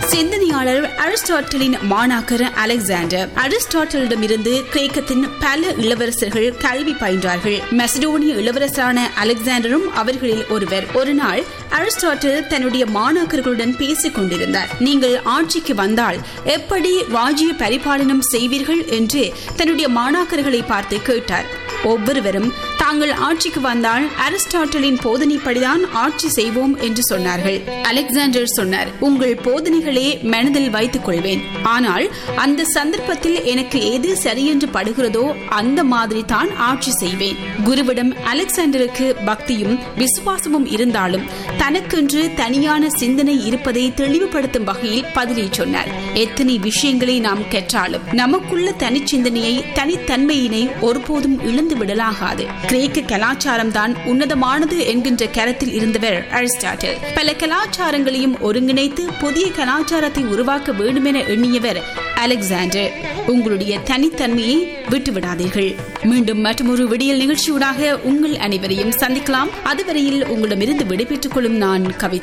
சிந்தனையாளர் அரிஸ்டாட்டிலின் மாணாக்கர் அலெக்சாண்டர் அரிஸ்டாட்டிலிடமிருந்து கிரேக்கத்தின் பல இளவரசர்கள் கல்வி பயின்றார்கள் மெசடோனிய இளவரசரான அலெக்சாண்டரும் அவர்களில் ஒருவர் ஒரு நாள் அரிஸ்டாட்டில் தன்னுடைய மாணாக்கர்களுடன் பேசிக் கொண்டிருந்தார் நீங்கள் ஆட்சிக்கு வந்தால் எப்படி ராஜ்ய பரிபாலனம் செய்வீர்கள் என்று தன்னுடைய மாணாக்கர்களை பார்த்து கேட்டார் ஒவ்வொருவரும் தாங்கள் ஆட்சிக்கு வந்தால் அரிஸ்டாட்டலின் போதனைப்படிதான் ஆட்சி செய்வோம் என்று சொன்னார்கள் அலெக்சாண்டர் சொன்னார் உங்கள் போதனைகளே மனதில் வைத்துக் கொள்வேன் ஆனால் அந்த சந்தர்ப்பத்தில் எனக்கு எது சரியென்று படுகிறதோ அந்த மாதிரி தான் ஆட்சி செய்வேன் குருவிடம் அலெக்சாண்டருக்கு பக்தியும் விசுவாசமும் இருந்தாலும் தனக்கென்று தனியான சிந்தனை இருப்பதை தெளிவுபடுத்தும் வகையில் பதிலை சொன்னார் எத்தனை விஷயங்களை நாம் கற்றாலும் நமக்குள்ள தனிச்சிந்தனையை தனித்தன்மையினை ஒருபோதும் இழந்து விடலாகாது கிரேக்க கலாச்சாரம் தான் உன்னதமானது என்கின்ற கருத்தில் இருந்தவர் அரிஸ்டாட்டில் பல கலாச்சாரங்களையும் ஒருங்கிணைத்து புதிய கலாச்சாரத்தை உருவாக்க வேண்டுமென எண்ணியவர் அலெக்சாண்டர் உங்களுடைய தனித்தன்மையை விட்டுவிடாதீர்கள் மீண்டும் மற்றொரு விடியல் நிகழ்ச்சியூடாக உங்கள் அனைவரையும் சந்திக்கலாம் அதுவரையில் உங்களிடமிருந்து விடைபெற்றுக் கொள்ளும் நான் கவிதா